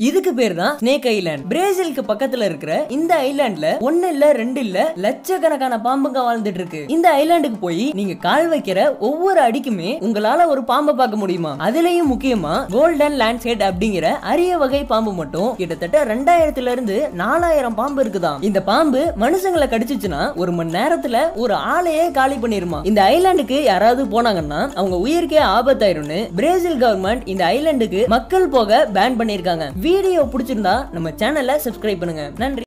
இதுக்கு பேர் தான் ஸ்னேக் ஐலாண்ட் பிரேசிலுக்கு பக்கத்துல இருக்கிற இந்த ஐலாண்ட்ல ஒண்ணு இல்ல ரெண்டு இல்ல லட்சக்கணக்கான பாம்புங்க வாழ்ந்துட்டு இருக்கு இந்த ஐலாண்டுக்கு போய் நீங்க கால் வைக்கிற ஒவ்வொரு அடிக்குமே உங்களால ஒரு பாம்பை பார்க்க முடியுமா அதுலயும் முக்கியமா கோல்டன் லேண்ட்ஸ்கேட் அப்படிங்கிற அரிய வகை பாம்பு மட்டும் கிட்டத்தட்ட ரெண்டாயிரத்துல இருந்து நாலாயிரம் பாம்பு இருக்குதாம் இந்த பாம்பு மனுஷங்களை கடிச்சிச்சுன்னா ஒரு மணி நேரத்துல ஒரு ஆளையே காலி பண்ணிருமா இந்த ஐலாண்டுக்கு யாராவது போனாங்கன்னா அவங்க உயிருக்கே ஆபத்தாயிரும்னு பிரேசில் கவர்மெண்ட் இந்த ஐலாண்டுக்கு மக்கள் போக பேன் பண்ணிருக்காங்க வீடியோ பிடிச்சிருந்தா நம்ம சேனலை சப்ஸ்கிரைப் பண்ணுங்க நன்றி